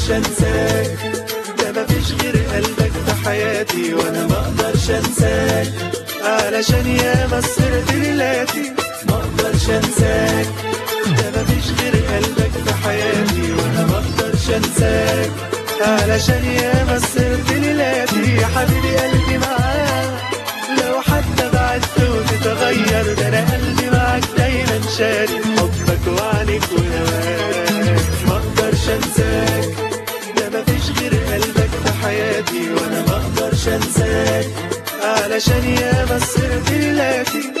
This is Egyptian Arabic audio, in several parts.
اقدرش انساك ده مفيش غير قلبك في حياتي وانا ما اقدرش انساك علشان يا مسرت ليلاتي ما اقدرش انساك ده مفيش غير قلبك في حياتي وانا ما اقدرش انساك علشان يا مسرت ليلاتي يا حبيبي قلبي معاك لو حتى بعدت وتتغير ده انا قلبي معاك دايما شاري حبك وعنك ونواك ما اقدرش انساك ده مفيش غير قلبك في حياتي وانا ما اقدرش انساك علشان يا مسرت ليلاتي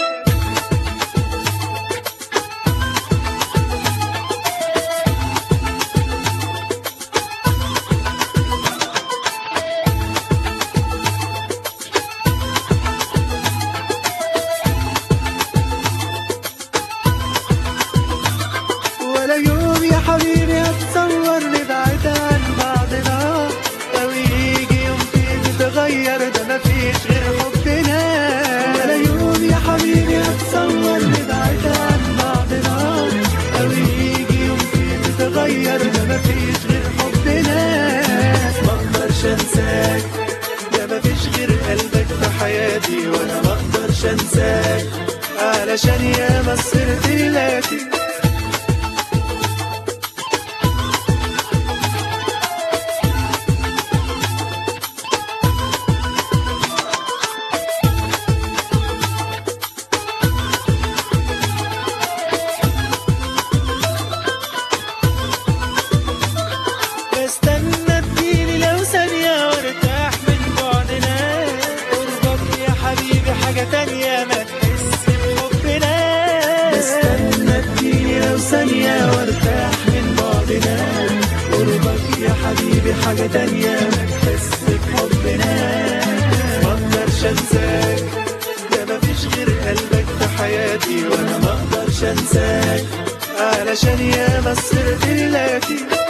ولا يوم يا حبيبي اتصور نبعد عن بعضنا لو يجي يوم فيه تتغير ده مفيش غير حبنا ولا يوم يا حبيبي اتصور نبعد عن بعضنا لو يجي يوم فيه تتغير ده مفيش غير حبنا ما اقدرش انساك ده مفيش غير قلبك في حياتي وانا ما اقدرش انساك علشان يا مسرت ليلاتي بستنى تجيلي لو ثانية وارتاح من بعدنا قربك يا حبيبي حاجة تانية ما تحس بحبنا بستنى تجيلي لو ثانية وارتاح من بعدنا قربك يا حبيبي حاجة تانية ما تحس بحبنا ما اقدرش انساك ده مفيش غير قلبك في حياتي وانا ما اقدرش انساك علشان يا مسرت ليلاتي